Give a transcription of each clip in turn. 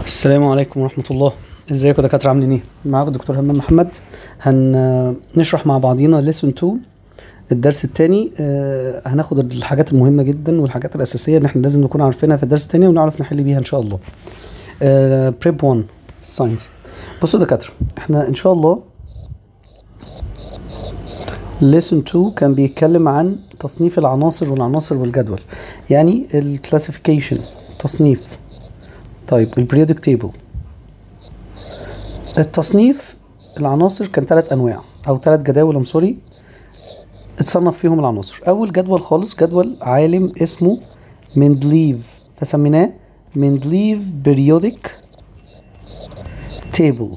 السلام عليكم ورحمة الله ازيكم يا دكاترة عاملين ايه؟ معاكم دكتور همام محمد هنشرح مع بعضينا ليسون 2 الدرس الثاني هناخد الحاجات المهمة جدا والحاجات الأساسية اللي احنا لازم نكون عارفينها في الدرس الثاني ونعرف نحل بيها إن شاء الله. بريب 1 ساينس بصوا يا دكاترة احنا إن شاء الله ليسون 2 كان بيتكلم عن تصنيف العناصر والعناصر والجدول يعني الكلاسيفيكيشن تصنيف طيب البريودك تيبل التصنيف العناصر كان ثلاث انواع او ثلاث جداول ام سوري اتصنف فيهم العناصر اول جدول خالص جدول عالم اسمه مندليف فسميناه مندليف بريودك تيبل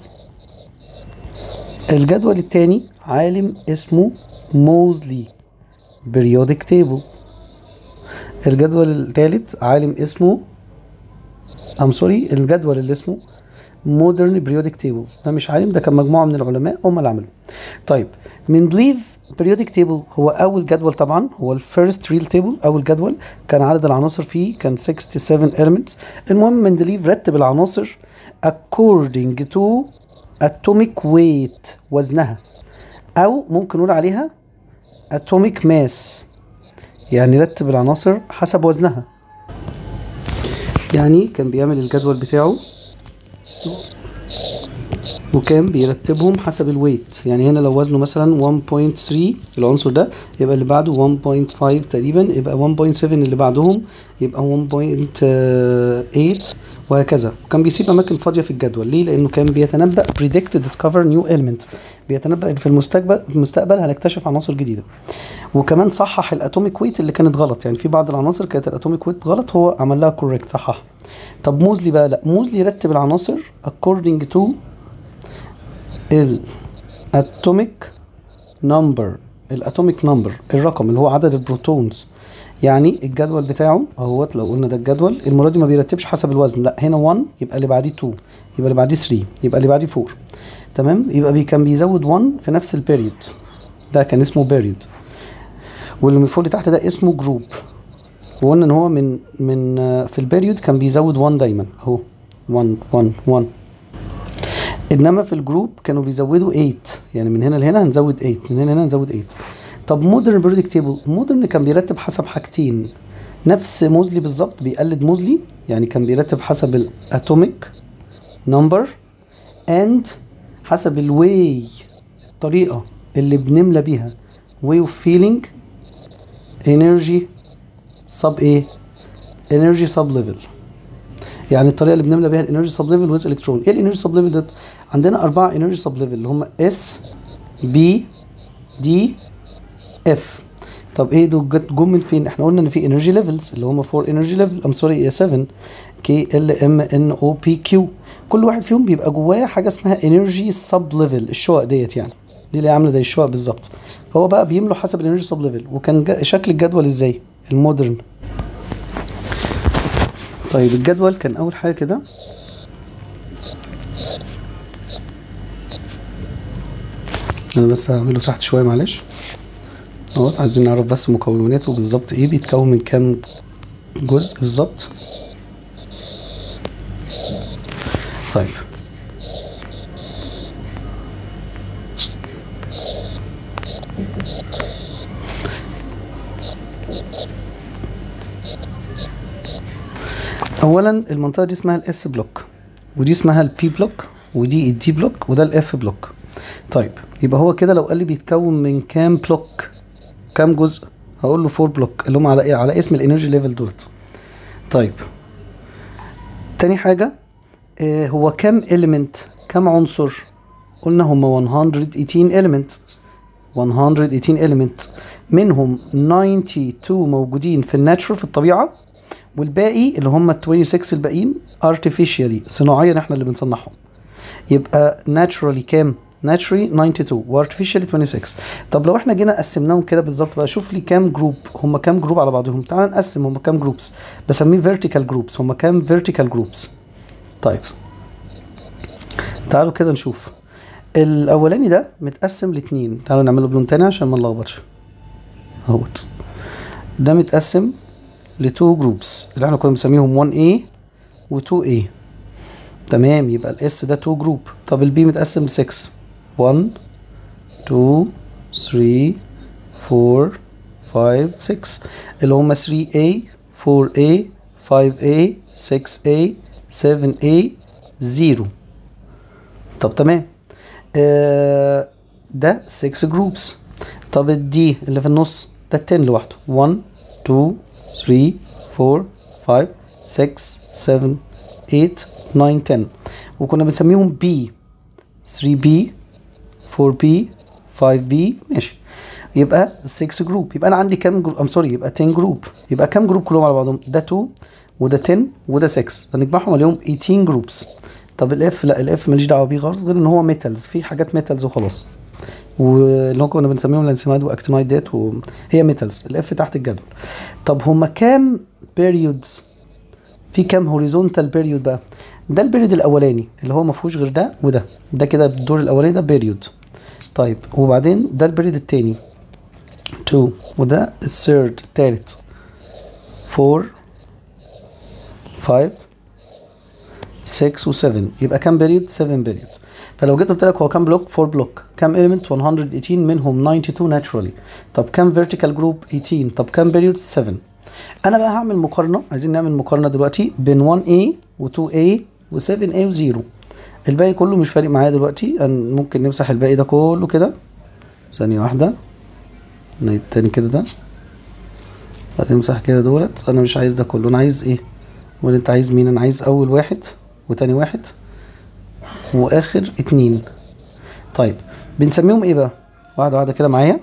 الجدول الثاني عالم اسمه موزلي بريودك تيبل الجدول الثالث عالم اسمه ام سوري الجدول اللي اسمه مودرن بريودك تيبل ده مش عالم ده كان مجموعه من العلماء هم اللي عملوه طيب مندليف بريودك تيبل هو اول جدول طبعا هو الفيرست ريل تيبل اول جدول كان عدد العناصر فيه كان 67 elements المهم مندليف رتب العناصر according to atomic weight وزنها او ممكن نقول عليها atomic mass يعني رتب العناصر حسب وزنها يعني كان بيعمل الجدول بتاعه وكان بيرتبهم حسب الويت يعني هنا لو وزنه مثلا 1.3 العنصر ده يبقى اللي بعده 1.5 تقريبا يبقى 1.7 اللي بعدهم يبقى 1.8 وهكذا وكان بيسيب اماكن فاضيه في الجدول ليه لانه كان بيتنبأ predict discover new elements بيتنبأ ان في المستقبل في المستقبل هنكتشف عناصر جديده وكمان صحح الاتوميك ويت اللي كانت غلط يعني في بعض العناصر كانت الاتوميك ويت غلط هو عمل لها كوريكت صحح طب موزلي بقى لا موزلي رتب العناصر according to الاتوميك نمبر الاتوميك نمبر الرقم اللي هو عدد البروتونز يعني الجدول بتاعه اهوت لو قلنا ده الجدول المره دي ما بيرتبش حسب الوزن لا هنا 1 يبقى اللي بعديه 2 يبقى اللي بعديه 3 يبقى اللي بعديه 4 تمام يبقى بي كان بيزود 1 في نفس البيريود ده كان اسمه بيريود واللي من فوق اللي تحت ده اسمه جروب وقلنا ان هو من من في البيريود كان بيزود 1 دايما اهو 1 1 1 انما في الجروب كانوا بيزودوا 8 يعني من هنا لهنا هنزود 8 من هنا لهنا هنزود 8 طب مودرن بريودك تيبل مودرن كان بيرتب حسب حاجتين نفس موزلي بالظبط بيقلد موزلي يعني كان بيرتب حسب الاتوميك نمبر اند حسب الواي الطريقه اللي بنملى بيها واي اوف فيلينج انرجي سب ايه انرجي سب ليفل يعني الطريقه اللي بنملى بيها الانرجي سب ليفل ويز الكترون ايه الانرجي سب ليفل ده عندنا اربعه انرجي سب ليفل اللي هم اس بي دي اف طب ايه دول جم من فين احنا قلنا ان في انرجي ليفلز اللي هم 4 انرجي ليفل ام سوري 7 كي ال ام ان او بي كيو كل واحد فيهم بيبقى جواه حاجه اسمها انرجي سب ليفل الشقق ديت يعني دي اللي عامله زي الشقق بالظبط فهو بقى بيملوا حسب الانرجي سب ليفل وكان شكل الجدول ازاي المودرن طيب الجدول كان اول حاجه كده انا بس هعمله تحت شويه معلش اهوت عايزين نعرف بس مكوناته بالظبط ايه بيتكون من كام جزء بالظبط طيب اولا المنطقه دي اسمها الاس بلوك ودي اسمها البي بلوك ودي الدي بلوك وده الاف بلوك طيب يبقى هو كده لو قال لي بيتكون من كام بلوك كام جزء هقول له 4 بلوك اللي هم على ايه على اسم الانرجي ليفل دولت طيب تاني حاجه آه هو كام اليمنت كام عنصر قلنا هم 118 element 118 element منهم 92 موجودين في الناتشرال في الطبيعه والباقي اللي هم ال 26 الباقيين artificially صناعيا احنا اللي بنصنعهم يبقى naturally كام naturally 92 وارتفيشالي 26 طب لو احنا جينا قسمناهم كده بالظبط بقى شوف لي كام جروب هم كام جروب على بعضهم تعال نقسم هم كام جروبس بسميه فيرتيكال جروبس هم كام فيرتيكال جروبس طيب تعالوا كده نشوف الاولاني ده متقسم لاتنين تعالوا نعمله بلون تاني عشان ما نلخبطش اهوت ده متقسم لتو جروبس اللي احنا كنا بنسميهم 1A و 2A تمام يبقى الاس ده 2 جروب طب البي متقسم ل 6 1 2 3 4 5 6 اللي هم 3A 4A 5A 6A 7A 0 طب تمام آه ده 6 جروبس طب الدي اللي في النص ده 10 لوحده 1 2 3 4 5 6 7 8 9 10 وكنا بنسميهم بي 3B 4B 5B ماشي يبقى 6 جروب يبقى انا عندي كام جروب ام سوري يبقى 10 جروب يبقى كام جروب كلهم على بعضهم ده 2 وده 10 وده 6 هنجمعهم عليهم 18 جروبس طب الاف لا الاف ماليش دعوه بيه خالص غير ان هو ميتالز في حاجات ميتالز وخلاص واللي هو كنا بنسميهم لانسيمايد واكتينايد ديت وهي ميتالز الاف تحت الجدول طب هما كام بيريودز في كام هوريزونتال بيريود بقى ده البيريود الاولاني اللي هو ما فيهوش غير ده وده ده كده الدور الاولاني ده بيريود طيب وبعدين ده البيريود التاني 2 وده الثيرد التالت 4 5 6 و7 يبقى كام بيريود 7 بيريود فلو جيت قلت لك هو كام بلوك 4 بلوك كام element 118 منهم 92 naturally طب كام vertical group 18 طب كام بيريود 7 انا بقى هعمل مقارنه عايزين نعمل مقارنه دلوقتي بين 1A و2A و7A و0 الباقي كله مش فارق معايا دلوقتي أن ممكن نمسح الباقي ده كله كده ثانيه واحده التاني كده ده نمسح كده دولت انا مش عايز ده كله انا عايز ايه ولا انت عايز مين انا عايز اول واحد وتاني واحد واخر اتنين طيب بنسميهم ايه بقى واحده واحده كده معايا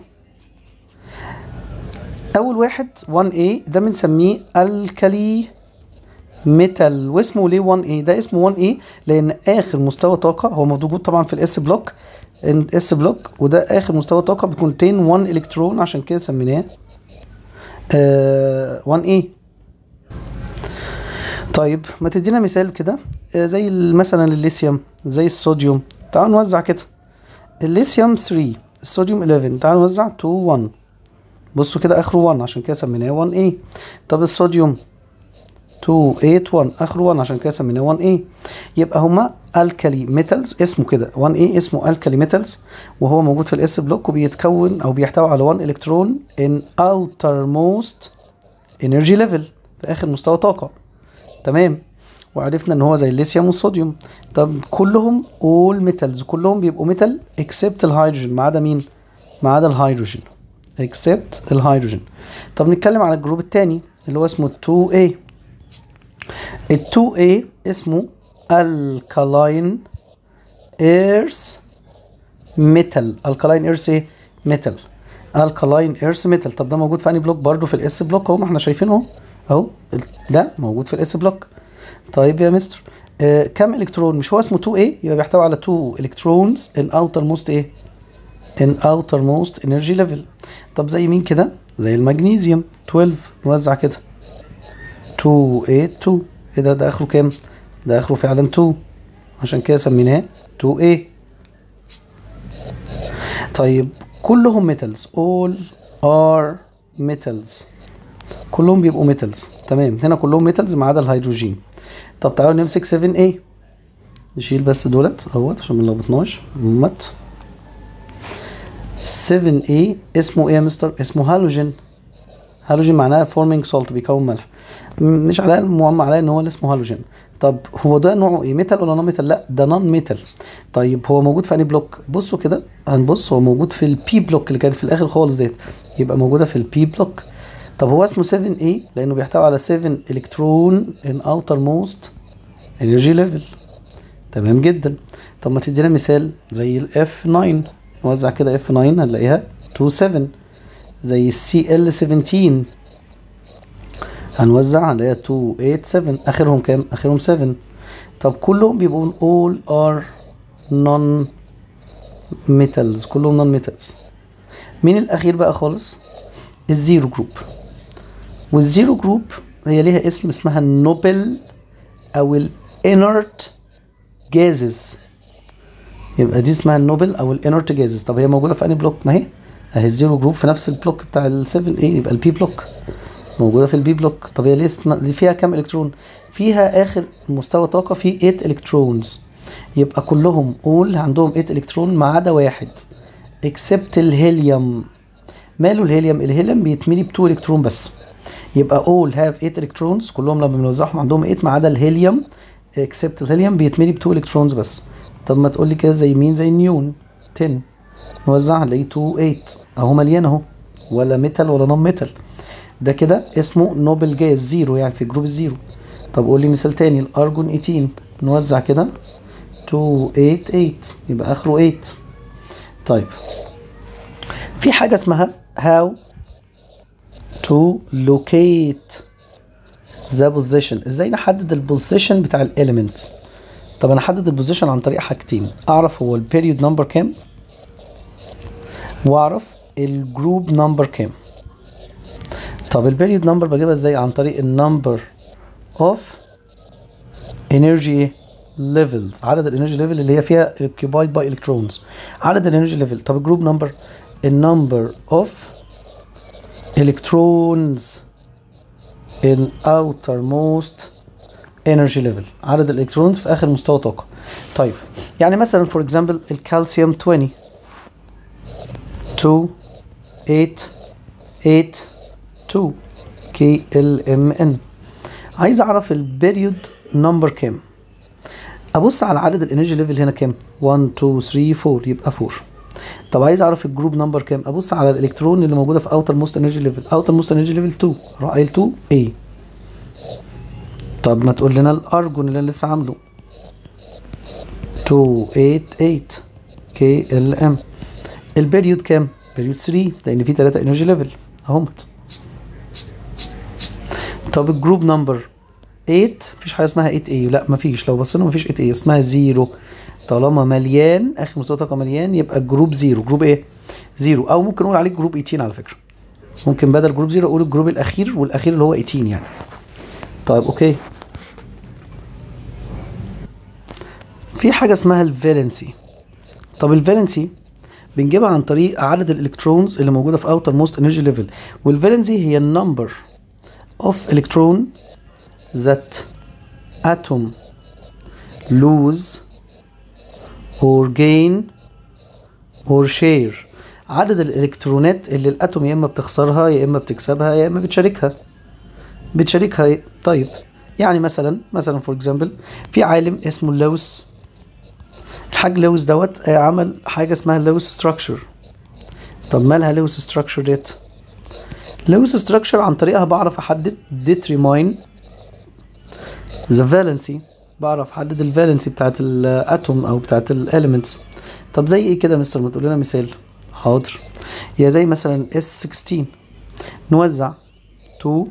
اول واحد 1A ده بنسميه الكالي ميتال واسمه ليه 1A ده اسمه 1A لان اخر مستوى طاقه هو موجود طبعا في الاس بلوك الاس بلوك وده اخر مستوى طاقه بيكونتين 1 الكترون عشان كده سميناه آه 1A طيب ما تدينا مثال كده آه زي مثلا الليثيوم زي الصوديوم تعالوا نوزع كده الليثيوم 3 الصوديوم 11 تعالوا نوزع 2 1 بصوا كده اخره 1 عشان كده سميناه 1A طب الصوديوم 2 8 1 اخره 1 عشان كده سميناه 1A يبقى هما الكالي ميتالز اسمه كده 1A اسمه الكالي ميتالز وهو موجود في الاس بلوك وبيتكون او بيحتوي على 1 الكترون in outermost energy level في اخر مستوى طاقه تمام وعرفنا ان هو زي الليثيوم والصوديوم طب كلهم all metals كلهم بيبقوا ميتال except الهيدروجين ما عدا مين ما عدا الهيدروجين except الهيدروجين طب نتكلم على الجروب الثاني اللي هو اسمه 2A ال 2A اسمه alkaline earth metal alkaline earth ايه metal alkaline earth metal طب ده موجود في انهي بلوك برضه في الاس بلوك اهو ما احنا شايفينه اهو اهو ده موجود في الاس بلوك طيب يا مستر آه كم الكترون مش هو اسمه 2A يبقى بيحتوي على 2 الكترونز in outermost ايه in outermost energy level طب زي مين كده زي المغنيسيوم 12 نوزع كده 2 8 2 ايه ده ده اخره كام ده اخره فعلا 2 عشان كده سميناه 2A طيب كلهم ميتالز all are metals كلهم بيبقوا ميتالز تمام هنا كلهم ميتالز ما عدا الهيدروجين طب تعالوا نمسك 7A نشيل بس دولت اهوت عشان ما نلخبطناش مت 7A اسمه ايه يا مستر اسمه هالوجين هالوجين معناها فورمينج سولت بيكون ملح مش على المهم على ان هو اللي اسمه هالوجين طب هو ده نوعه ايه ميتال ولا نون ميتال لا ده نون ميتال طيب هو موجود في انهي بلوك بصوا كده هنبص هو موجود في البي بلوك اللي كانت في الاخر خالص ديت يبقى موجوده في البي بلوك طب هو اسمه 7A لانه بيحتوي على 7 الكترون ان اوتر موست انرجي ليفل تمام جدا طب ما تدينا مثال زي الاف 9 نوزع كده اف 9 هنلاقيها 2 7 زي السي ال 17 هنوزع هنلاقيها 2 8 7 اخرهم كام اخرهم 7 طب كلهم بيبقوا all are non metals كلهم non metals مين الاخير بقى خالص الزيرو جروب والزيرو جروب هي ليها اسم اسمها النوبل او الانرت جازز يبقى دي اسمها النوبل او الانرت جازز طب هي موجوده في انهي بلوك ما هي اهي الزيرو جروب في نفس البلوك بتاع ال 7 ايه يبقى البي بلوك موجوده في البي بلوك طب هي ليه اسم- دي فيها كام الكترون فيها اخر مستوى طاقه فيه 8 الكترونز يبقى كلهم قول عندهم 8 الكترون ما عدا واحد اكسبت الهيليوم ماله الهيليوم الهيليوم بيتملي ب 2 الكترون بس يبقى all have 8 الكترونز كلهم لما بنوزعهم عندهم 8 ما عدا الهيليوم اكسبت الهيليوم بيتملي ب 2 الكترونز بس طب ما تقول لي كده زي مين زي النيون 10 نوزعها نلاقيه 2 8 اهو مليان اهو ولا ميتال ولا نون ميتال ده كده اسمه نوبل جاز زيرو يعني في جروب الزيرو طب قول لي مثال تاني الارجون 18 نوزع كده 2 8 8 يبقى اخره 8 طيب في حاجه اسمها how to locate the position ازاي نحدد البوزيشن بتاع الاليمنت طب انا احدد البوزيشن عن طريق حاجتين اعرف هو البيريود نمبر كام واعرف الجروب نمبر كام طب البيريود نمبر بجيبها ازاي عن طريق النمبر اوف انرجي ليفلز عدد الانرجي ليفل اللي هي فيها occupied باي الكترونز عدد الانرجي ليفل طب الجروب نمبر النمبر اوف electrons in outermost energy level عدد الالكترونز في اخر مستوى طاقه طيب يعني مثلا فور اكزامبل الكالسيوم 20 2 8 8 2 كي ال ام ان عايز اعرف البيريود نمبر كام ابص على عدد الانرجي ليفل هنا كام 1 2 3 4 يبقى 4 طب عايز اعرف الجروب نمبر كام ابص على الالكترون اللي موجوده في اوتر موست انرجي ليفل اوتر موست انرجي ليفل 2 راح قايل 2 اي طب ما تقول لنا الارجون اللي انا لسه عامله 288 كي ال ام البيريود كام بيريود 3 لان في 3 انرجي ليفل اهمت طب الجروب نمبر 8 مفيش حاجه اسمها 8 اي لا مفيش لو بصينا مفيش 8 اي اسمها زيرو طالما مليان اخر مستوى طاقه مليان يبقى الجروب زيرو جروب ايه زيرو او ممكن نقول عليه جروب 18 على فكره ممكن بدل جروب زيرو اقول الجروب الاخير والاخير اللي هو 18 يعني طيب اوكي في حاجه اسمها الفالنسي طب الفالنسي بنجيبها عن طريق عدد الالكترونز اللي موجوده في اوتر موست انرجي ليفل والفالنسي هي النمبر اوف الكترون that atom lose or gain or share عدد الالكترونات اللي الاتوم يا اما بتخسرها يا اما بتكسبها يا اما بتشاركها بتشاركها طيب يعني مثلا مثلا فور اكزامبل في عالم اسمه لويس الحاج لويس دوت آه، عمل حاجه اسمها لويس ستراكشر طب مالها لويس ستراكشر ديت لويس ستراكشر عن طريقها بعرف احدد determine the valency بعرف احدد الفالنسي بتاعت الاتوم او بتاعت الاليمنتس طب زي ايه كده يا مستر ما تقول لنا مثال حاضر يا زي مثلا اس 16 نوزع 2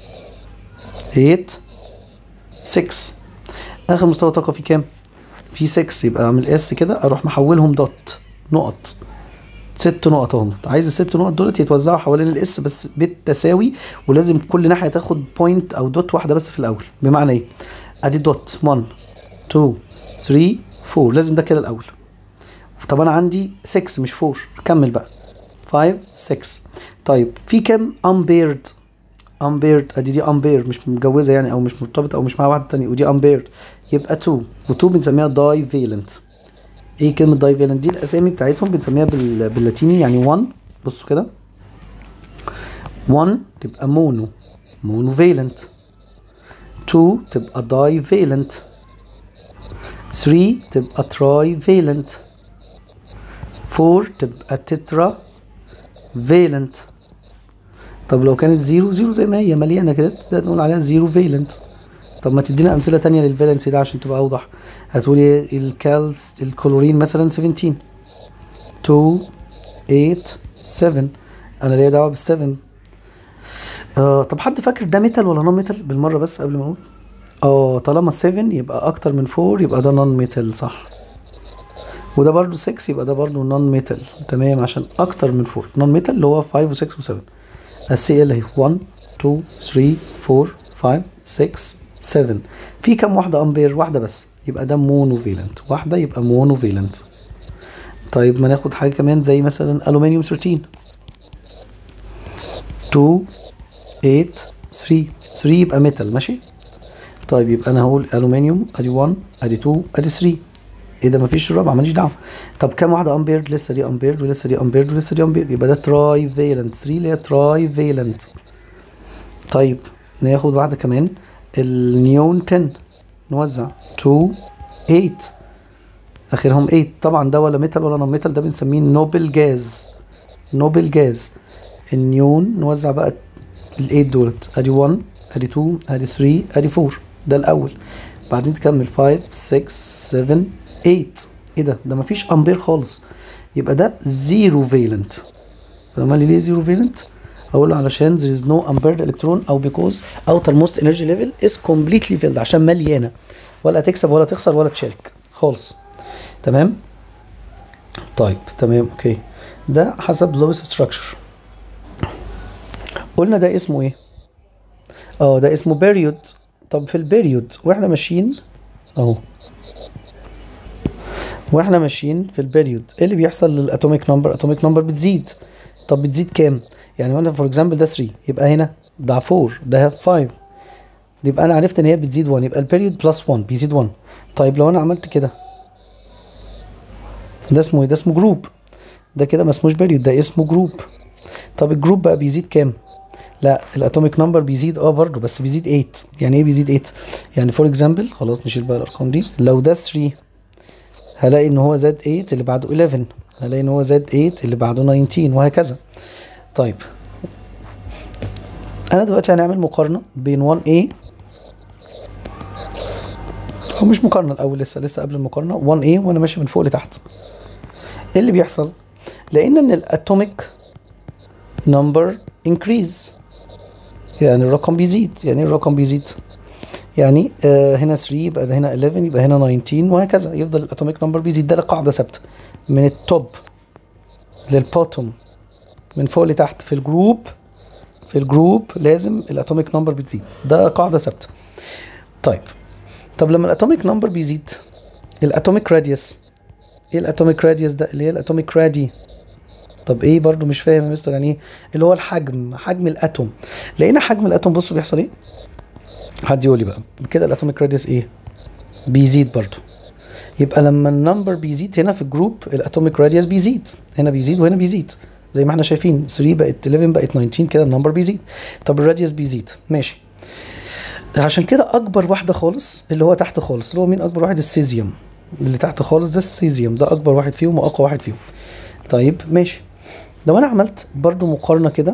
8 6 اخر مستوى طاقه فيه كام في 6 يبقى اعمل اس كده اروح محولهم دوت نقط ست نقط اهم عايز الست نقط دولت يتوزعوا حوالين الاس بس بالتساوي ولازم كل ناحيه تاخد بوينت او دوت واحده بس في الاول بمعنى ايه ادي دوت 1 2 3 4 لازم ده كده الاول طب انا عندي 6 مش 4 كمل بقى 5 6 طيب في كام امبيرد امبيرد ادي دي امبير مش متجوزه يعني او مش مرتبطه او مش مع واحده تانية ودي امبيرد يبقى 2 و2 بنسميها داي فيلنت ايه كلمه داي فيلنت دي الاسامي بتاعتهم بنسميها بال... باللاتيني يعني 1 بصوا كده 1 تبقى مونو مونو فيلنت 2 تبقى داي فيلنت 3 تبقى تراي فيلنت 4 تبقى تترا فيلنت طب لو كانت زيرو زيرو زي ما هي مليانه كده تبدا نقول عليها زيرو فيلنت طب ما تدينا امثله تانية للفالنسي ده عشان تبقى اوضح هتقولي الكالس الكلورين مثلا 17 2 8 7 انا ليا دعوه بال 7 آه طب حد فاكر ده ميتال ولا نون ميتال بالمره بس قبل ما اقول اه طالما 7 يبقى اكتر من 4 يبقى ده نون ميتال صح وده برضو 6 يبقى ده برضو نون ميتال تمام عشان اكتر من 4 نون ميتال اللي هو 5 و6 و7 السي ال اهي 1 2 3 4 5 6 7 في كام واحده امبير واحده بس يبقى ده مونو فيلنت واحده يبقى مونو فيلنت طيب ما ناخد حاجه كمان زي مثلا الومنيوم 13 2 8 3 3 يبقى ميتال ماشي طيب يبقى انا هقول الومنيوم ادي 1 ادي 2 ادي 3 ايه ده مفيش الرابعه ماليش دعوه طب كام واحده امبير لسه دي امبير ولسه دي امبير ولسه دي امبير يبقى ده تراي فالنت 3 اللي هي تراي فالنت طيب ناخد واحده كمان النيون 10 نوزع 2 8 اخرهم 8 طبعا ده ولا ميتال ولا نون ميتال ده بنسميه نوبل جاز نوبل جاز النيون نوزع بقى ال 8 دولت ادي 1 ادي 2 ادي 3 ادي 4 ده الاول بعدين تكمل 5 6 7 8 ايه ده ده مفيش امبير خالص يبقى ده زيرو فالنت فلما لي ليه زيرو فالنت اقول له علشان there is no unpaired electron او because outermost energy level is completely filled عشان مليانه ولا تكسب ولا تخسر ولا تشارك خالص تمام طيب تمام اوكي ده حسب لويس ستراكشر قلنا ده اسمه ايه اه ده اسمه بيريود طب في البيريود واحنا ماشيين اهو واحنا ماشيين في البيريود ايه اللي بيحصل للاتوميك نمبر اتوميك نمبر بتزيد طب بتزيد كام يعني مثلا فور اكزامبل ده 3 يبقى هنا ده 4 ده 5 يبقى انا عرفت ان هي بتزيد 1 يبقى البيريود بلس 1 بيزيد 1 طيب لو انا عملت كده ده اسمه ايه ده اسمه جروب ده كده ما اسموش بيريود ده اسمه جروب طب الجروب بقى بيزيد كام لا الاتوميك نمبر بيزيد اه برضه بس بيزيد 8 يعني ايه بيزيد 8 يعني فور اكزامبل خلاص نشيل بقى الارقام دي لو ده 3 هلاقي ان هو زاد 8 اللي بعده 11 هلاقي ان هو زاد 8 اللي بعده 19 وهكذا طيب انا دلوقتي هنعمل مقارنه بين 1A هو مش مقارنه الاول لسه لسه قبل المقارنه 1A وانا ماشي من فوق لتحت ايه اللي بيحصل لان ان الاتوميك نمبر انكريز يعني الرقم بيزيد يعني ايه الرقم بيزيد يعني آه هنا 3 يبقى ده هنا 11 يبقى هنا 19 وهكذا يفضل الاتوميك نمبر بيزيد ده قاعده ثابته من التوب للبوتوم من فوق لتحت في الجروب في الجروب لازم الاتوميك نمبر بتزيد ده قاعده ثابته طيب طب لما الاتوميك نمبر بيزيد الاتوميك راديوس ايه الاتوميك راديوس ده اللي هي الاتوميك رادي طب ايه برضو مش فاهم يا مستر يعني ايه اللي هو الحجم حجم الاتوم لقينا حجم الاتوم بصوا بيحصل ايه حد يقول لي بقى كده الاتوميك راديوس ايه بيزيد برضو يبقى لما النمبر بيزيد هنا في الجروب الاتوميك راديوس بيزيد هنا بيزيد وهنا بيزيد زي ما احنا شايفين 3 بقت 11 بقت 19 كده النمبر بيزيد طب الراديوس بيزيد ماشي عشان كده اكبر واحده خالص اللي هو تحت خالص اللي هو مين اكبر واحد السيزيوم اللي تحت خالص ده السيزيوم ده اكبر واحد فيهم واقوى واحد فيهم طيب ماشي لو انا عملت برضو مقارنه كده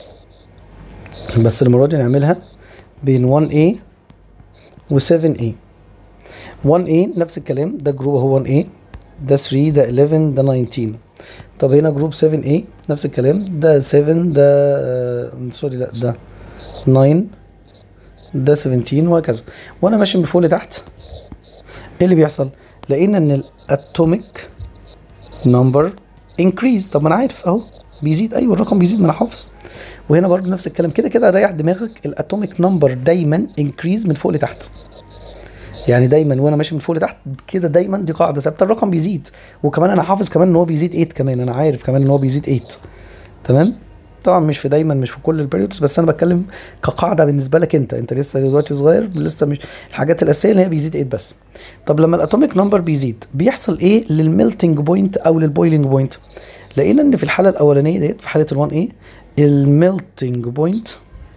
بس المره دي نعملها بين 1A و 7A 1A نفس الكلام ده جروب هو 1A ده 3 ده 11 ده 19 طب هنا جروب 7A نفس الكلام ده 7 ده آه سوري لا ده 9 ده 17 وهكذا وانا ماشي من فوق لتحت ايه اللي بيحصل لقينا ان الاتوميك نمبر انكريز طب ما انا عارف اهو بيزيد ايوه الرقم بيزيد ما انا حافظ وهنا برضه نفس الكلام كده كده ريح دماغك الاتوميك نمبر دايما انكريز من فوق لتحت يعني دايما وانا ماشي من فوق لتحت كده دايما دي قاعده ثابته الرقم بيزيد وكمان انا حافظ كمان ان هو بيزيد 8 كمان انا عارف كمان ان هو بيزيد 8 تمام طبعا مش في دايما مش في كل البريودز بس انا بتكلم كقاعده بالنسبه لك انت انت لسه دلوقتي صغير لسه مش الحاجات الاساسيه اللي هي بيزيد 8 بس طب لما الاتوميك نمبر بيزيد بيحصل ايه للميلتنج بوينت او للبويلنج بوينت لقينا ان في الحاله الاولانيه ديت في حاله ال1 a الميلتنج بوينت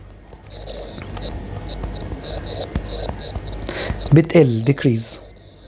بتقل ديكريز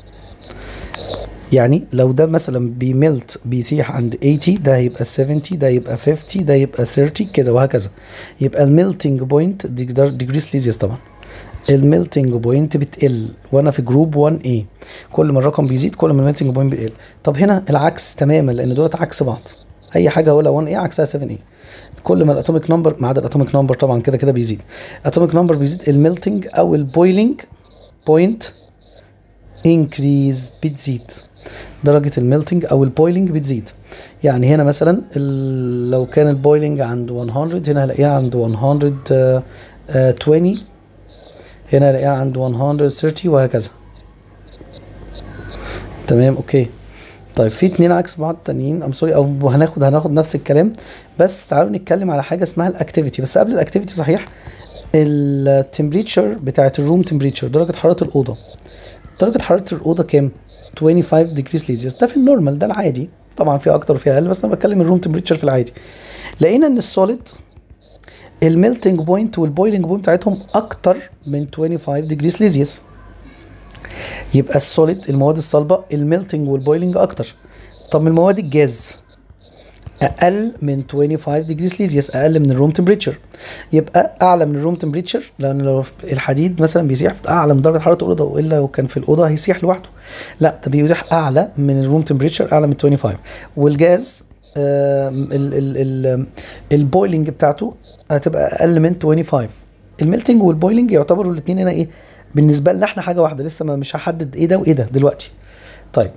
يعني لو ده مثلا بيملت بيسيح عند 80 ده هيبقى 70 ده يبقى 50 ده يبقى 30 كده وهكذا يبقى الميلتنج بوينت ديجري سليزيوس طبعا الميلتنج بوينت بتقل وانا في جروب 1 a كل ما الرقم بيزيد كل ما الميلتنج بوينت بيقل طب هنا العكس تماما لان دولت عكس بعض اي حاجه هقولها 1 a عكسها 7 a كل ما الاتوميك نمبر ما عدا الاتوميك نمبر طبعا كده كده بيزيد اتوميك نمبر بيزيد الميلتنج او البويلنج بوينت انكريز بتزيد درجة الميلتنج او البويلنج بتزيد يعني هنا مثلا لو كان البويلنج عند 100 هنا هلاقيها عند 120 هنا هلاقيها عند 130 وهكذا تمام اوكي طيب في اتنين عكس بعض تانيين ام سوري او هناخد هناخد نفس الكلام بس تعالوا نتكلم على حاجه اسمها الاكتيفيتي بس قبل الاكتيفيتي صحيح التمبريتشر بتاعت الروم تمبريتشر درجه حراره الاوضه درجه حراره الاوضه كام 25 ديجري سيلسيوس ده في النورمال ده العادي طبعا في اكتر وفي اقل بس انا بتكلم الروم تمبريتشر في العادي لقينا ان السوليد الميلتنج بوينت والبويلنج بوينت بتاعتهم اكتر من 25 ديجري سيلسيوس يبقى السوليد المواد الصلبه الميلتنج والبويلنج اكتر طب المواد الجاز اقل من 25 ديجري سيلسيوس اقل من الروم تمبريتشر يبقى اعلى من الروم تمبريتشر لان لو الحديد مثلا بيسيح في اعلى من درجه حراره الاوضه والا لو كان في الاوضه هيسيح لوحده لا ده بيسيح اعلى من الروم تمبريتشر اعلى من 25 والجاز آه ال ال ال البويلنج بتاعته هتبقى اقل من 25 الميلتنج والبويلنج يعتبروا الاثنين هنا ايه بالنسبه لنا احنا حاجه واحده لسه ما مش هحدد ايه ده وايه ده دلوقتي طيب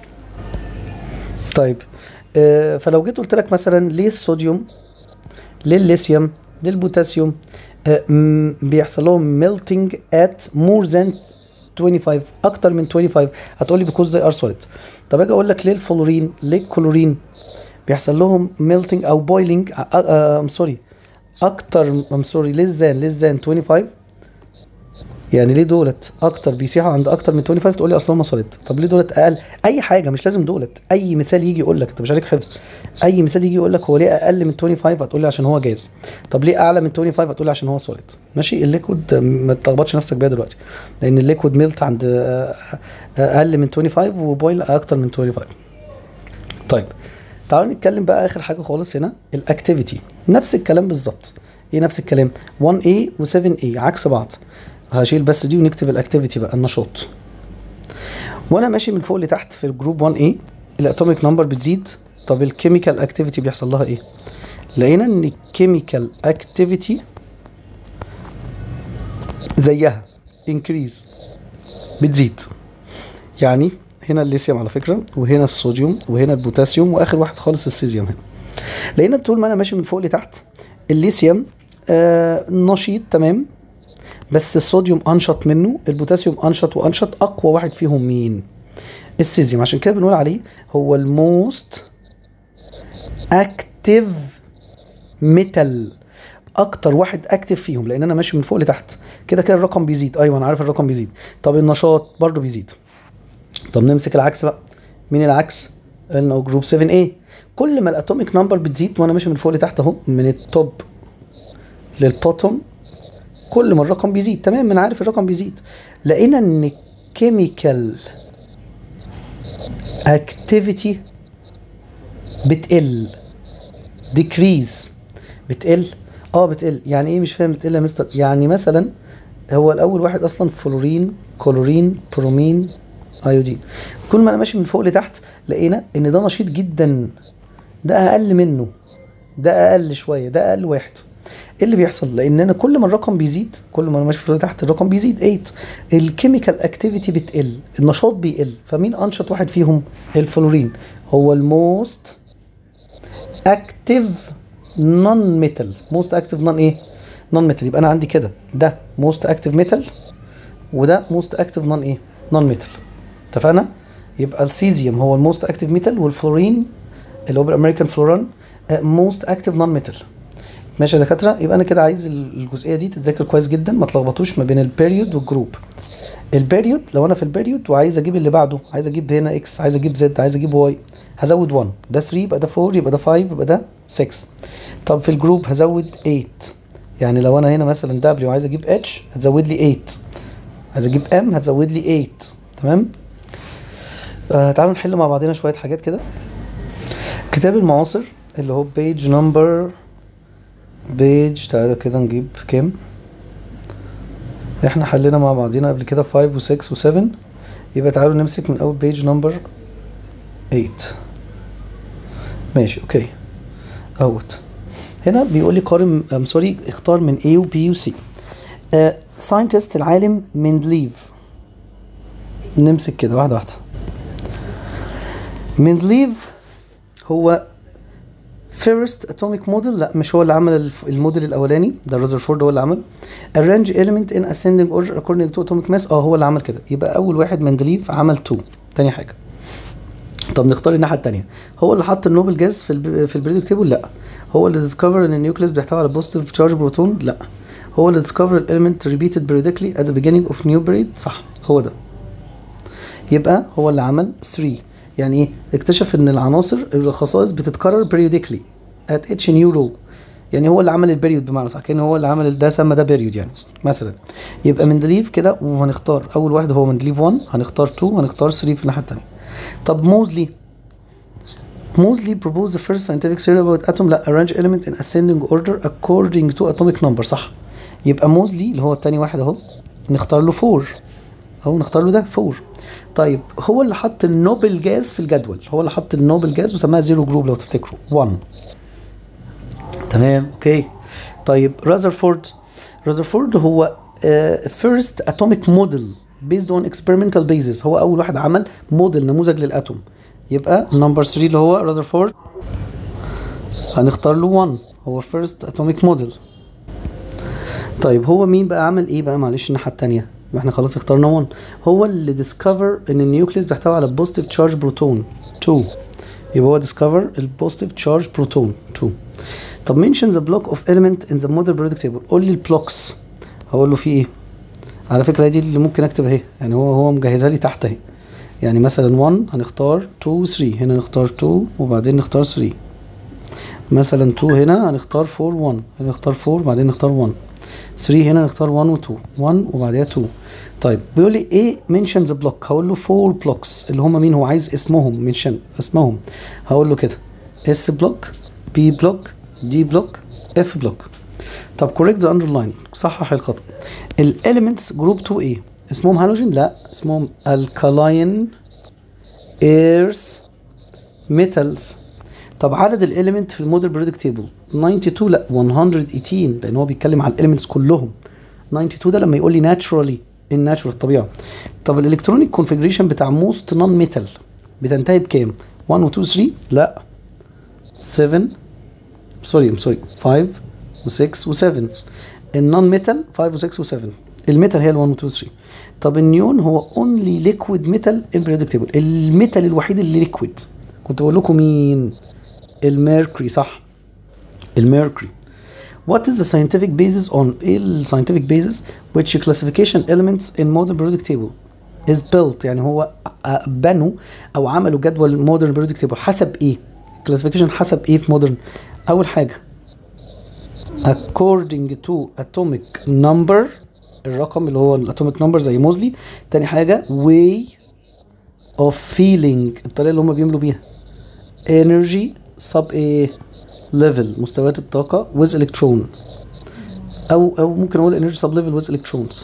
طيب آه فلو جيت قلت لك مثلا ليه الصوديوم ليه الليثيوم ليه البوتاسيوم آه م- بيحصل لهم ميلتنج ات مور ذان 25 اكتر من 25 هتقول لي بيكوز زي ار سوليد طب اجي اقول لك ليه الفلورين ليه الكلورين بيحصل لهم ميلتنج او بويلنج ام سوري اكتر ام سوري ليه ذان ليه ذان 25 يعني ليه دولت اكتر بيسيحوا عند اكتر من 25 تقول لي اصل هم سوليد طب ليه دولت اقل اي حاجه مش لازم دولت اي مثال يجي يقول لك انت مش عليك حفظ اي مثال يجي يقول لك هو ليه اقل من 25 هتقول لي عشان هو جاز طب ليه اعلى من 25 هتقول لي عشان هو سوليد ماشي الليكويد ما تلخبطش نفسك بيها دلوقتي لان الليكويد ميلت عند آه، اقل من 25 وبويل اكتر من 25 طيب تعالوا نتكلم بقى اخر حاجه خالص هنا الاكتيفيتي نفس الكلام بالظبط ايه نفس الكلام 1A و7A عكس بعض هشيل بس دي ونكتب الاكتيفيتي بقى النشاط وانا ماشي من فوق لتحت في الجروب 1A الاتوميك نمبر بتزيد طب الكيميكال اكتيفيتي بيحصل لها ايه لقينا ان الكيميكال اكتيفيتي زيها انكريز بتزيد يعني هنا الليثيوم على فكره وهنا الصوديوم وهنا البوتاسيوم واخر واحد خالص السيزيوم هنا لقينا طول ما انا ماشي من فوق لتحت الليثيوم آه نشيط تمام بس الصوديوم انشط منه البوتاسيوم انشط وانشط اقوى واحد فيهم مين السيزيوم عشان كده بنقول عليه هو الموست اكتيف ميتال اكتر واحد اكتف فيهم لان انا ماشي من فوق لتحت كده كده الرقم بيزيد ايوه انا عارف الرقم بيزيد طب النشاط برضو بيزيد طب نمسك العكس بقى مين العكس قلنا جروب 7A كل ما الاتوميك نمبر بتزيد وانا ماشي من فوق لتحت اهو من التوب للبوتوم كل ما الرقم بيزيد تمام ما انا عارف الرقم بيزيد لقينا ان الكيميكال اكتيفيتي بتقل ديكريز بتقل اه بتقل يعني ايه مش فاهم بتقل يا مستر يعني مثلا هو الاول واحد اصلا فلورين كلورين برومين ايودين كل ما انا ماشي من فوق لتحت لقينا ان ده نشيط جدا ده اقل منه ده اقل شويه ده اقل واحد ايه اللي بيحصل لان انا كل ما الرقم بيزيد كل ما انا ماشي في تحت الرقم بيزيد 8 الكيميكال اكتيفيتي بتقل النشاط بيقل فمين انشط واحد فيهم الفلورين هو الموست اكتيف نون ميتال موست اكتيف نون ايه نون ميتال يبقى انا عندي كده ده موست اكتيف ميتال وده موست اكتيف نون ايه نون ميتال اتفقنا يبقى السيزيوم هو الموست اكتيف ميتال والفلورين اللي هو بالامريكان فلوران موست اكتيف نون ميتال ماشي يا دكاتره يبقى انا كده عايز الجزئيه دي تتذاكر كويس جدا ما تلخبطوش ما بين البيريود والجروب البيريود لو انا في البيريود وعايز اجيب اللي بعده عايز اجيب هنا اكس عايز اجيب زد عايز اجيب واي هزود 1 ده 3 يبقى ده 4 يبقى ده 5 يبقى ده 6 طب في الجروب هزود 8 يعني لو انا هنا مثلا دبليو عايز اجيب اتش هتزود لي 8 عايز اجيب ام هتزود لي 8 تمام آه تعالوا نحل مع بعضنا شويه حاجات كده كتاب المعاصر اللي هو بيج نمبر بيج تعالى كده نجيب كام احنا حلينا مع بعضينا قبل كده 5 و6 و7 يبقى تعالوا نمسك من اول بيج نمبر 8 ماشي اوكي اهوت هنا بيقول لي قارن ام سوري اختار من A و B و C ساينتست العالم مندليف نمسك كده واحده واحده مندليف هو فيرست اتوميك موديل لا مش هو اللي عمل الف- الموديل الاولاني ده رذرفورد هو اللي عمل arrange element in ascending order according to atomic mass اه هو اللي عمل كده يبقى اول واحد مندليف عمل 2 تاني حاجه طب نختار الناحيه الثانيه هو اللي حط النوبل جاز في الب... في البريدك تيبل لا هو اللي ديسكفر ان النيوكليس بيحتوي على بوزيتيف تشارج بروتون لا هو اللي ديسكفر الاليمنت ريبيتد بريدكلي at the beginning of new period صح هو ده يبقى هو اللي عمل 3 يعني ايه اكتشف ان العناصر الخصائص بتتكرر periodically at each new row يعني هو اللي عمل البريود بمعنى صح كان هو اللي عمل ده سمى ده بيريود يعني مثلا يبقى مندليف كده وهنختار اول واحد هو مندليف 1 هنختار 2 هنختار 3 في الناحيه الثانيه طب موزلي Moseley proposed the first scientific theory about atom لا arrange element in ascending order according to atomic number صح يبقى موزلي اللي هو التاني واحد اهو نختار له 4 اهو نختار له ده 4 طيب هو اللي حط النوبل جاز في الجدول هو اللي حط النوبل جاز وسماها زيرو جروب لو تفتكروا 1 تمام اوكي طيب رازرفورد رازرفورد هو فيرست اتوميك موديل بيزد اون اكسبيرمنتال بيزس هو اول واحد عمل موديل نموذج للاتوم يبقى نمبر 3 اللي هو رازرفورد هنختار له 1 هو فيرست اتوميك موديل طيب هو مين بقى عمل ايه بقى معلش الناحيه الثانيه احنا خلاص اخترنا 1 هو اللي ديسكفر ان النيوكليس بيحتوي على بوزيتيف تشارج بروتون 2 يبقى هو ديسكفر البوزيتيف تشارج بروتون 2 طب mention the block of element in the model periodic table قول لي البلوكس هقول له في ايه على فكره هي دي اللي ممكن اكتب اهي يعني هو هو مجهزها لي تحت اهي يعني مثلا 1 هنختار 2 3 هنا نختار 2 وبعدين نختار 3 مثلا 2 هنا هنختار 4 1 هنا نختار 4 وبعدين نختار 1 3 هنا نختار 1 و 2 1 وبعديها 2 طيب بيقول لي ايه منشن ذا بلوك هقول له 4 بلوكس اللي هم مين هو عايز اسمهم منشن اسمهم هقول له كده اس بلوك بي بلوك دي بلوك اف بلوك طب كوريكت ذا اندرلاين صحح الخطا الاليمنتس جروب 2 ايه اسمهم هالوجين لا اسمهم الكالاين ايرث ميتالز طب عدد الاليمنت في الموديل بريدك تيبل 92 لا 118 لان هو بيتكلم على الاليمنتس كلهم 92 ده لما يقول لي ناتشرالي الناتشرال الطبيعه طب الالكترونيك كونفيجريشن بتاع موست نون ميتال بتنتهي بكام 1 و 2 3 لا 7 سوري ام سوري 5 و6 و7 النون ميتال 5 و6 و7 الميتال هي ال 1 و 2 و 3 طب النيون هو اونلي ليكويد ميتال ان بريدك تيبل الميتال الوحيد اللي ليكويد كنت بقول لكم مين الميركوري صح الميركوري What is the scientific basis on ايه ال scientific basis which classification elements in modern periodic table is built يعني هو بنوا او عملوا جدول modern periodic table حسب ايه classification حسب ايه في modern اول حاجه according to atomic number الرقم اللي هو الاتوميك نمبر زي موزلي تاني حاجه way of feeling الطريقه اللي هم بيملوا بيها energy sub ايه level مستويات الطاقه with electron او او ممكن اقول energy sub level with electrons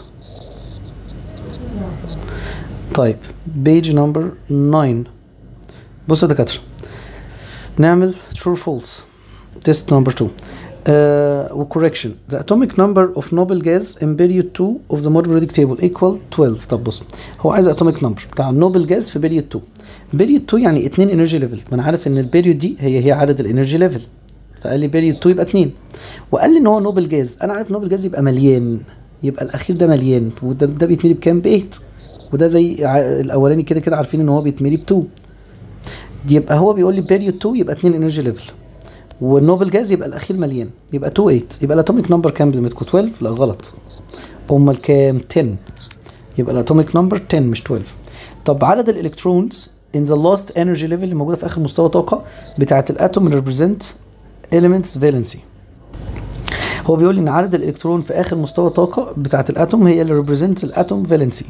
طيب page number 9 بصوا يا دكاتره نعمل true false test number 2 uh, وcorrection the atomic number of noble gas in period 2 of the model periodic table equal 12 طب بص هو عايز atomic number بتاع النوبل جاز في period 2 period 2 يعني 2 انرجي ليفل ما انا عارف ان البيريود دي هي هي عدد الانرجي ليفل فقال لي period 2 يبقى 2 وقال لي ان هو نوبل جاز انا عارف نوبل جاز يبقى مليان يبقى الاخير ده مليان وده ده بيتملي بكام ب 8 وده زي ع- الاولاني كده كده عارفين ان هو بيتملي ب 2 يبقى هو بيقول لي period 2 يبقى 2 انرجي ليفل والنوبل جاز يبقى الاخير مليان يبقى 2 8 يبقى الاتوميك نمبر كام بذمتكم 12 لا غلط امال كام 10 يبقى الاتوميك نمبر 10 مش 12 طب عدد الالكترونز in the last energy level اللي موجوده في اخر مستوى طاقه بتاعه الاتوم اللي represent elements valency هو بيقول لي ان عدد الالكترون في اخر مستوى طاقه بتاعه الاتوم هي اللي represent الاتوم valency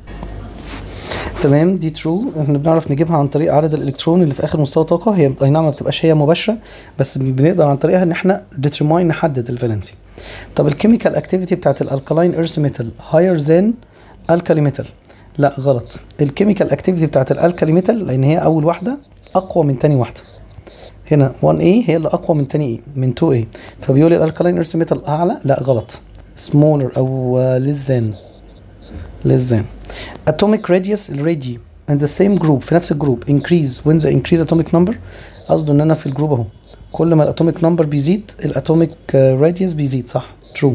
تمام دي ترو احنا بنعرف نجيبها عن طريق عدد الالكترون اللي في اخر مستوى طاقه هي اي نعم ما بتبقاش هي مباشره بس بنقدر عن طريقها ان احنا ديترماين نحدد الفالنسي طب الكيميكال اكتيفيتي بتاعت الالكالاين ايرث ميتال هاير ذان الكالي ميتال لا غلط الكيميكال اكتيفيتي بتاعت الالكالي ميتال لان هي اول واحده اقوى من تاني واحده هنا 1A هي اللي اقوى من تاني A من 2A فبيقول لي الالكالاين ايرث ميتال اعلى لا غلط سمولر او less than less than atomic radius الرادي in the same group في نفس الجروب increase when the increase atomic number قصده ان انا في الجروب اهو كل ما الاتوميك نمبر بيزيد الاتوميك radius بيزيد صح true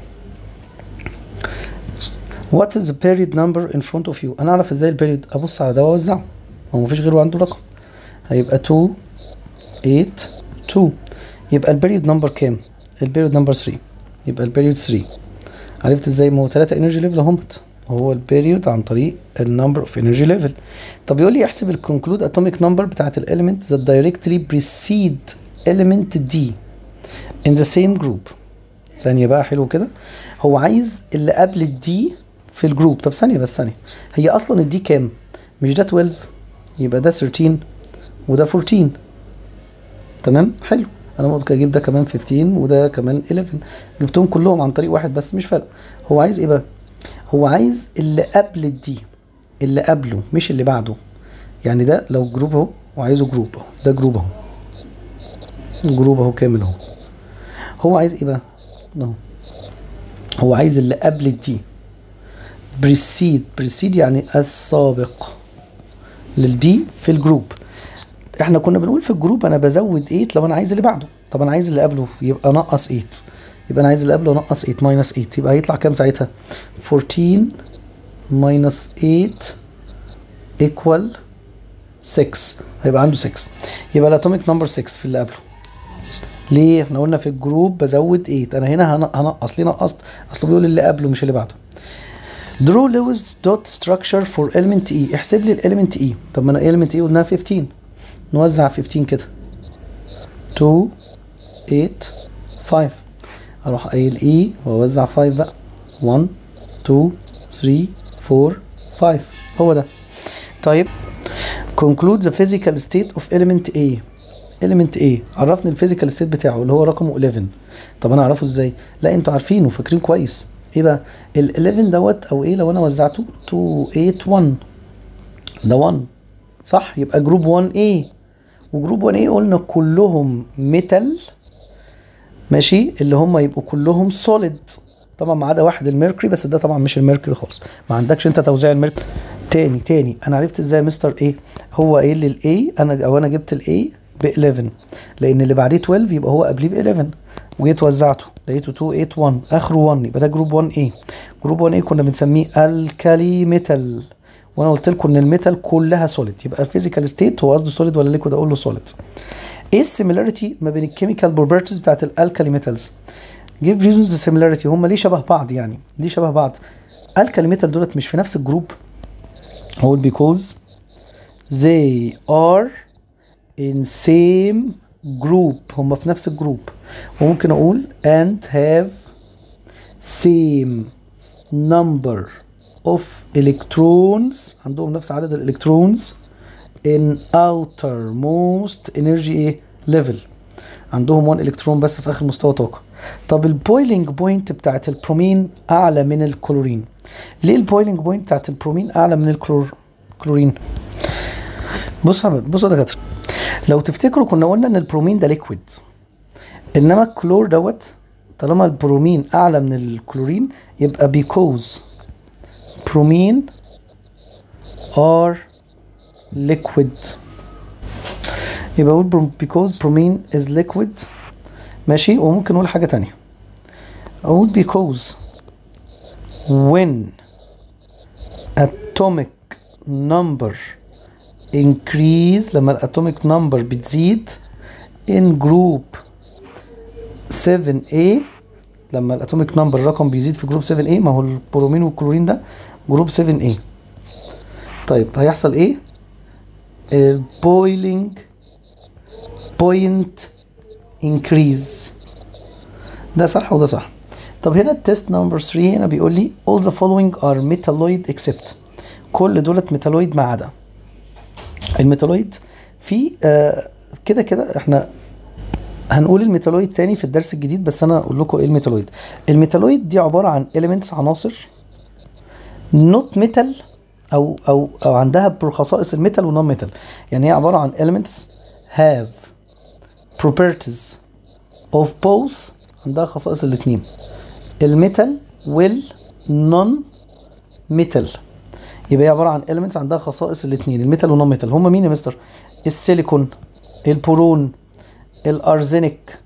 what is the period number in front of you انا اعرف ازاي البيريود ابص على ده واوزعه هو مفيش غيره عنده رقم هيبقى 2 8 2 يبقى البيريود نمبر كام البيريود نمبر 3 يبقى البيريود 3 عرفت ازاي ما هو 3 انرجي ليفل اهمت هو البيريود عن طريق النمبر اوف انرجي ليفل طب يقول لي احسب الكونكلود اتوميك نمبر بتاعت الاليمنت that directly precede element D in the same group ثانية بقى حلو كده هو عايز اللي قبل الدي في الجروب طب ثانية بس ثانية هي أصلا الدي كام؟ مش ده 12 يبقى ده 13 وده 14 تمام حلو انا ممكن اجيب ده كمان 15 وده كمان 11 جبتهم كلهم عن طريق واحد بس مش فارق هو عايز ايه بقى هو عايز اللي قبل الدي اللي قبله مش اللي بعده يعني ده لو جروب اهو وعايزه جروب اهو ده جروب اهو جروب اهو كامل اهو هو عايز ايه بقى اهو هو عايز اللي قبل الدي بريسيد بريسيد يعني السابق للدي في الجروب احنا كنا بنقول في الجروب انا بزود 8 لو انا عايز اللي بعده طب انا عايز اللي قبله يبقى نقص 8 يبقى انا عايز اللي قبله نقص 8 ماينس 8 يبقى هيطلع كام ساعتها 14 ماينس 8 ايكوال 6 هيبقى عنده 6 يبقى الاتوميك نمبر 6 في اللي قبله ليه احنا قلنا في الجروب بزود 8 انا هنا هن- هنقص ليه نقصت اصله بيقول اللي قبله مش اللي بعده draw Lewis dot structure for element E احسب لي الاليمنت E طب ما انا element E قلناها 15 نوزع 15 كده 2 8 5 اروح قايل E واوزع 5 بقى 1 2 3 4 5 هو ده طيب conclude the physical state of element A element A عرفني الفيزيكال ستيت بتاعه اللي هو رقمه 11 طب انا اعرفه ازاي لا انتوا عارفينه فاكرين كويس ايه بقى ال 11 دوت او ايه لو انا وزعته 2 8 1 ده 1 صح يبقى جروب 1 A وجروب 1 A قلنا كلهم ميتال ماشي اللي هم يبقوا كلهم سوليد طبعا ما عدا واحد الميركوري بس ده طبعا مش الميركوري خالص ما عندكش انت توزيع الميركوري تاني تاني انا عرفت ازاي يا مستر ايه هو قايل لي الاي انا او انا جبت الاي ب 11 لان اللي بعديه 12 يبقى هو قبليه ب 11 وجيت وزعته لقيته 2 8 1 اخره 1 يبقى ده جروب 1 اي جروب 1 اي كنا بنسميه الكالي ميتال وانا قلت لكم ان الميتال كلها سوليد يبقى الفيزيكال ستيت هو قصده سوليد ولا ليكويد اقول له سوليد ايه السيميلاريتي ما بين الكيميكال بروبرتيز بتاعت الالكالي ميتالز give reasons the similarity هم ليه شبه بعض يعني ليه شبه بعض الكالي ميتال دولت مش في نفس الجروب هقول because they are in same group هم في نفس الجروب وممكن اقول and have same number of electrons عندهم نفس عدد الالكترونز in outermost energy ايه level عندهم 1 الكترون بس في اخر مستوى طاقه طب البويلنج بوينت بتاعت البرومين اعلى من الكلورين ليه البويلنج بوينت بتاعت البرومين اعلى من الكلور كلورين بص يا بص يا دكاتره لو تفتكروا كنا قلنا ان البرومين ده ليكويد انما الكلور دوت طالما البرومين اعلى من الكلورين يبقى بيكوز برومين are liquid يبقى اقول بروم- because bromine is liquid ماشي وممكن نقول حاجة تانية اقول because when atomic number increase لما الاتوميك نمبر بتزيد in group 7A لما الاتوميك نمبر الرقم بيزيد في جروب 7A ما هو البرومين والكلورين ده جروب 7A طيب هيحصل ايه البويلينج بوينت انكريز ده صح وده صح طب هنا التست نمبر 3 هنا بيقول لي all the following are metalloid except كل دولت ميتالويد ما عدا الميتالويد في آه كده كده احنا هنقول الميتالويد تاني في الدرس الجديد بس انا اقول لكم ايه الميتالويد الميتالويد دي عباره عن elements عناصر نوت ميتال او او او عندها خصائص الميتال والنون ميتال يعني هي عباره عن elements have properties of both عندها خصائص الاثنين الميتال والنون ميتال يبقى هي عباره عن elements عندها خصائص الاثنين الميتال والنون ميتال هم مين يا مستر السيليكون البورون الارزنك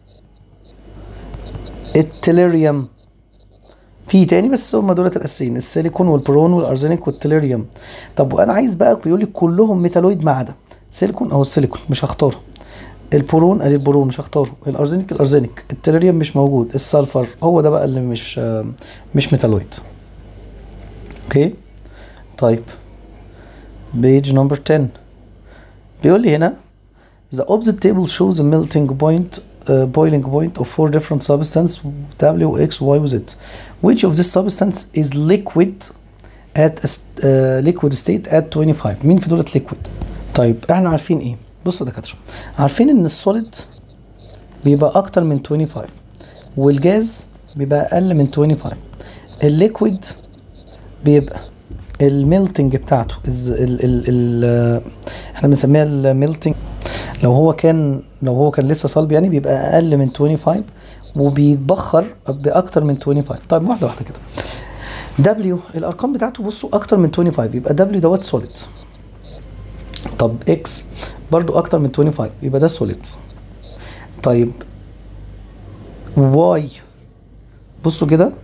التليريوم في تاني بس هم دولت الاساسيين السيليكون والبرون والارزنك والتليريوم طب وانا عايز بقى بيقول لي كلهم ميتالويد ما عدا سيليكون او السيليكون مش هختاره البورون ادي البورون مش هختاره الارزينيك الارزينيك التريليوم مش موجود السلفر هو ده بقى اللي مش آه، مش ميتالويد اوكي طيب بيج نمبر 10 بيقول لي هنا The opposite table shows a melting point uh, boiling point of four different substances W, X, Y, و Z. Which of this substance is liquid at a st- uh, liquid state at 25 مين في دولة liquid طيب احنا عارفين ايه بصوا يا دكاترة عارفين ان السوليد بيبقى اكتر من 25 والجاز بيبقى اقل من 25 الليكويد بيبقى الميلتنج بتاعته الز- ال ال ال احنا بنسميها الميلتنج لو هو كان لو هو كان لسه صلب يعني بيبقى اقل من 25 وبيتبخر باكتر من 25 طيب واحده واحده كده دبليو الارقام بتاعته بصوا اكتر من 25 يبقى دبليو دوت سوليد طب اكس برضو اكتر من 25 يبقى ده سوليد طيب واي بصوا كده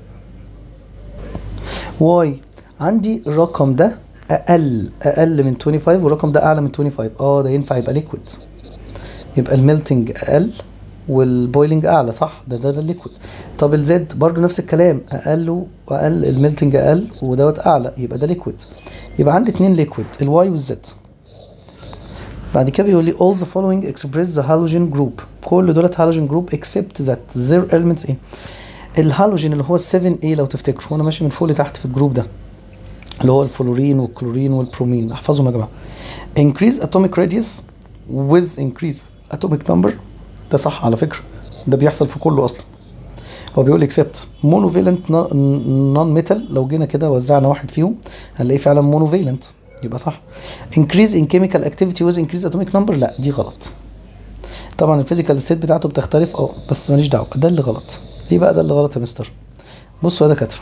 واي عندي الرقم ده اقل اقل من 25 والرقم ده اعلى من 25 اه ده ينفع يبقى ليكويد يبقى الميلتنج اقل والبويلنج اعلى صح ده ده ده الليكويد طب الزد برضو نفس الكلام اقل واقل الميلتنج اقل ودوت اعلى يبقى ده ليكويد يبقى عندي اتنين ليكويد الواي والزد بعد كده بيقول لي all the following express the halogen group كل دولت halogen group except that their elements ايه الهالوجين اللي هو ال 7A لو تفتكروا وانا ماشي من فوق لتحت في الجروب ده اللي هو الفلورين والكلورين والبرومين احفظهم يا جماعه increase atomic radius with increase atomic number ده صح على فكره ده بيحصل في كله اصلا هو بيقول except monovalent non metal لو جينا كده وزعنا واحد فيهم هنلاقيه فعلا monovalent يبقى صح increase in chemical activity with increase atomic number لا دي غلط طبعا الفيزيكال ستيت بتاعته بتختلف اه بس ماليش دعوه ده اللي غلط ليه بقى ده اللي غلط يا مستر بصوا يا دكاتره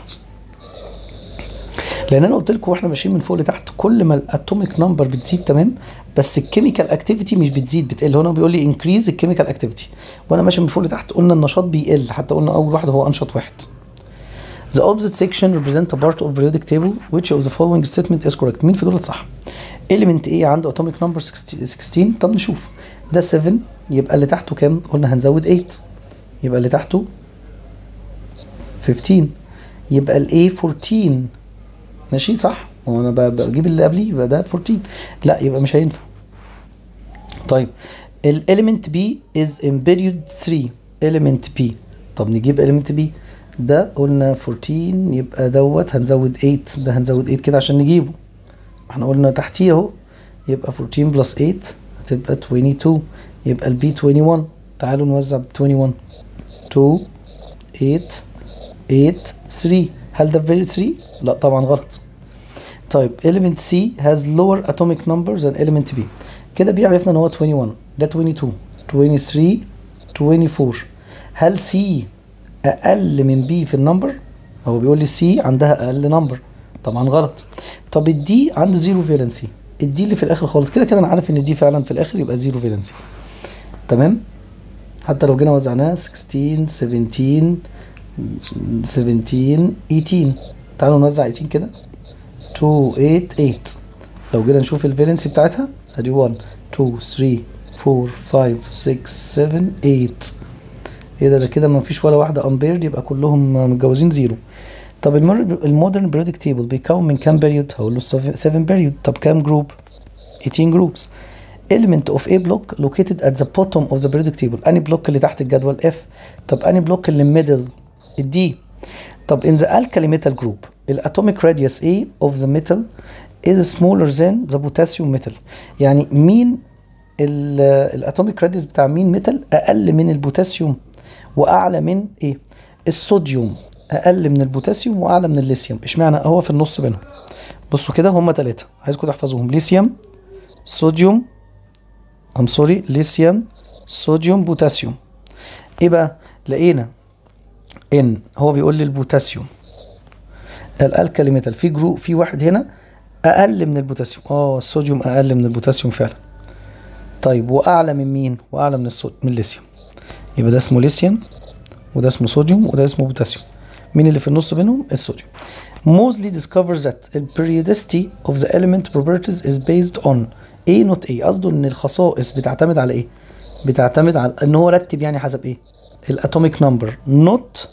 لان انا قلت لكم واحنا ماشيين من فوق لتحت كل ما الاتوميك نمبر بتزيد تمام بس الكيميكال اكتيفيتي مش بتزيد بتقل هنا بيقول لي انكريز الكيميكال اكتيفيتي وانا ماشي من فوق لتحت قلنا النشاط بيقل حتى قلنا اول واحد هو انشط واحد The opposite section represent a part of periodic table which of the following statement is correct مين في دول صح element A عنده atomic number 16 طب نشوف ده 7 يبقى اللي تحته كام قلنا هنزود 8 يبقى اللي تحته 15 يبقى ال A 14 ماشي صح هو انا ب- بجيب اللي قبليه يبقى ده 14 لا يبقى مش هينفع طيب ال element B is in period 3 element B طب نجيب element B ده قلنا 14 يبقى دوت هنزود 8 ده هنزود 8 كده عشان نجيبه احنا قلنا تحتيه اهو يبقى 14 بلس 8 هتبقى 22 يبقى البي 21 تعالوا نوزع ب 21 2 8 8 3 هل ده في 3 لا طبعا غلط طيب element C has lower atomic number than element B كده بيعرفنا ان هو 21 ده 22 23 24 هل C اقل من B في النمبر هو بيقول لي C عندها اقل نمبر طبعا غلط طب الدي عنده زيرو فالنسي الدي اللي في الاخر خالص كده كده انا عارف ان الدي فعلا في الاخر يبقى زيرو فالنسي تمام حتى لو جينا وزعناها 16 17 17 18 تعالوا نوزع 18 كده 2 8 8 لو جينا نشوف الفالنسي بتاعتها ادي 1 2 3 4 5 6 7 8 ايه ده ده كده ما فيش ولا واحده امبير يبقى كلهم متجوزين زيرو طب المر- المودرن بريودك تيبل بيكون من كام بيريود هقول له 7 بيريود طب كام جروب 18 جروبس element of A block located at the bottom of the periodic table اني بلوك اللي تحت الجدول F طب اني بلوك اللي middle الدي طب in the alkali metal group الatomic radius A of the metal is smaller than the potassium metal يعني مين الاتوميك راديوس بتاع مين ميتال اقل من البوتاسيوم واعلى من ايه الصوديوم اقل من البوتاسيوم واعلى من الليثيوم اشمعنى هو في النص بينهم بصوا كده هما ثلاثه عايزكم تحفظوهم ليثيوم صوديوم ام سوري ليثيوم صوديوم بوتاسيوم ايه بقى لقينا ان هو بيقول لي البوتاسيوم الالكالي ميتال في جروب في واحد هنا اقل من البوتاسيوم اه الصوديوم اقل من البوتاسيوم فعلا طيب واعلى من مين واعلى من الصود من الليثيوم يبقى ده اسمه ليثيوم وده اسمه صوديوم وده اسمه بوتاسيوم مين اللي في النص بينهم الصوديوم Mosley discovers that the periodicity of the element properties is based on A not A قصده ان الخصائص بتعتمد على ايه بتعتمد على ان هو رتب يعني حسب ايه الاتوميك نمبر not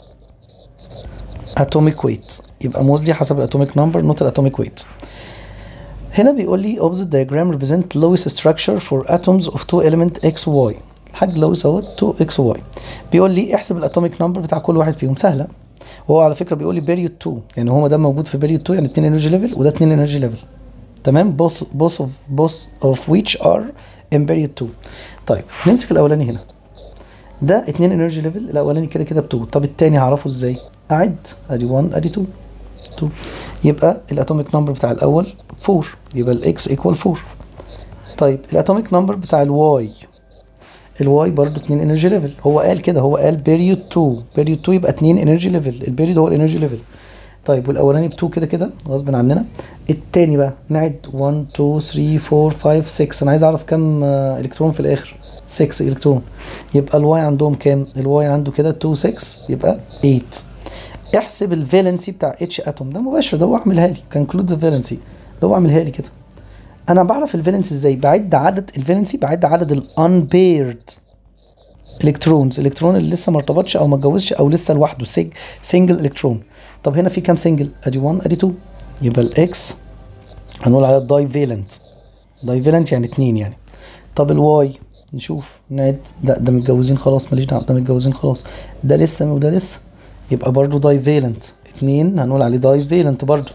atomic weight يبقى موزلي حسب الاتوميك نمبر not الاتوميك weight هنا بيقول لي opposite diagram represent Lewis structure for atoms of two element x y الحاج لويس اهوت 2 x y بيقول لي احسب الاتوميك نمبر بتاع كل واحد فيهم سهله وهو على فكره بيقول لي بيريود 2 يعني هو ده موجود في بيريود 2 يعني 2 انرجي ليفل وده 2 انرجي ليفل تمام both both of both of which are in period 2 طيب نمسك الاولاني هنا ده 2 انرجي ليفل الاولاني كده كده ب 2 طب التاني هعرفه ازاي اعد ادي 1 ادي 2 2 يبقى الاتوميك نمبر بتاع الاول 4 يبقى الاكس ايكوال 4 طيب الاتوميك نمبر بتاع الواي الواي برضه 2 انرجي ليفل هو قال كده هو قال بيريود 2 بيريود 2 يبقى 2 انرجي ليفل البيريود هو الانرجي ليفل طيب والاولاني ب 2 كده كده غصب عننا التاني بقى نعد 1 2 3 4 5 6 انا عايز اعرف كام آه، الكترون في الاخر 6 الكترون يبقى الواي عندهم كام الواي عنده كده 2 6 يبقى 8 احسب الفالنسي بتاع اتش اتوم ده مباشر ده هو اعملها لي كانكلود ذا فالنسي ده هو اعملها لي كده انا بعرف الفالنسي ازاي بعد عدد الفالنسي بعد عدد الانبيرد الكترونز الالكترون اللي لسه ما ارتبطش او ما اتجوزش او لسه لوحده سيج سنجل الكترون طب هنا في كام سنجل ادي 1 ادي 2 يبقى الاكس هنقول على الداي فالنت داي فالنت يعني 2 يعني طب الواي نشوف نعد ده ده متجوزين خلاص ماليش دعوه ده متجوزين خلاص ده لسه وده لسه يبقى برضو داي فالنت 2 هنقول عليه داي فالنت برضو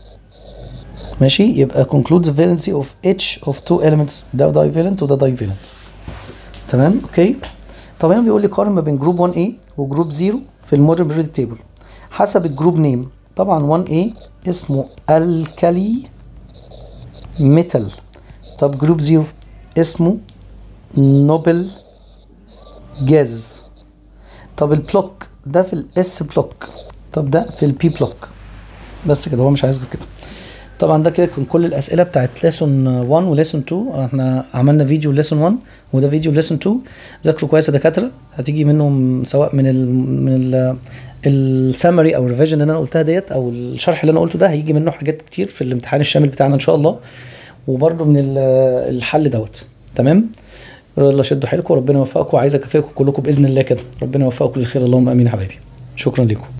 ماشي يبقى conclude the valency of each of two elements ده divalent وده divalent تمام اوكي طب هنا بيقول لي قارن ما بين جروب 1A وجروب 0 في المودرن بريد تيبل حسب الجروب نيم طبعا 1A اسمه الكالي ميتال طب جروب 0 اسمه نوبل جازز طب البلوك ده في الاس بلوك طب ده في البي بلوك بس كده هو مش عايز غير كده طبعا ده كده كان كل الاسئله بتاعت ليسون 1 وليسون 2 احنا عملنا فيديو ليسون 1 وده فيديو ليسون 2 ذاكروا كويس يا دكاتره هتيجي منهم سواء من ال من ال السمري او الريفيجن اللي انا قلتها ديت او الشرح اللي انا قلته ده هيجي منه حاجات كتير في الامتحان الشامل بتاعنا ان شاء الله وبرده من ال- الحل دوت تمام يلا شدوا حيلكم وربنا يوفقكم وعايز اكافئكم كلكم باذن الله كده ربنا يوفقكم للخير اللهم امين يا حبايبي شكرا لكم